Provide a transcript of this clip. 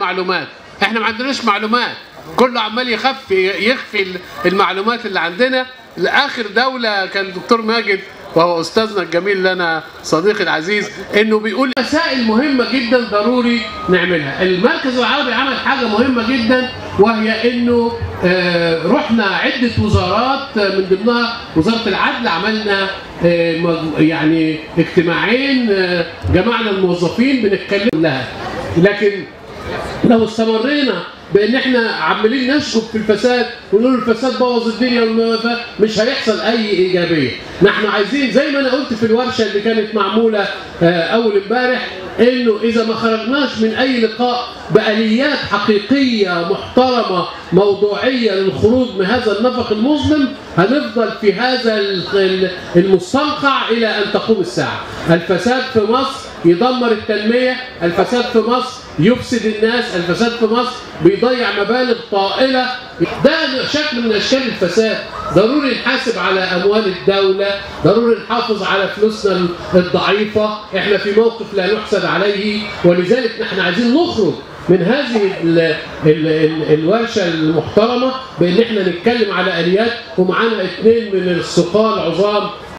معلومات احنا ما عندناش معلومات كله عمال يخفي يخفي المعلومات اللي عندنا لاخر دوله كان الدكتور ماجد وهو استاذنا الجميل لنا صديقي العزيز انه بيقول مسائل مهمه جدا ضروري نعملها المركز العربي عمل حاجه مهمه جدا وهي انه آه، رحنا عده وزارات آه، من ضمنها وزاره العدل عملنا آه، مج- يعني اجتماعين آه، جمعنا الموظفين بنتكلم لها لكن لو استمرينا بان احنا عمالين نشكك في الفساد ونقول الفساد بوظ الدنيا والم- مش هيحصل اي ايجابيه نحن عايزين زي ما انا قلت في الورشه اللي كانت معموله آه، اول امبارح انه اذا ما خرجناش من اي لقاء باليات حقيقيه محترمه موضوعيه للخروج من هذا النفق المظلم هنفضل في هذا ال- ال- المستنقع الى ان تقوم الساعه الفساد في مصر يدمر التنميه الفساد في مصر يفسد الناس الفساد في مصر بيضيع مبالغ طائلة ده شكل من أشكال الفساد ضروري نحاسب على أموال الدولة ضروري نحافظ على فلوسنا الضعيفة احنا في موقف لا نحسد عليه ولذلك نحن عايزين نخرج من هذه ال ال ال الورشة المحترمة بأن احنا نتكلم على آليات ومعانا اثنين من الثقال عظام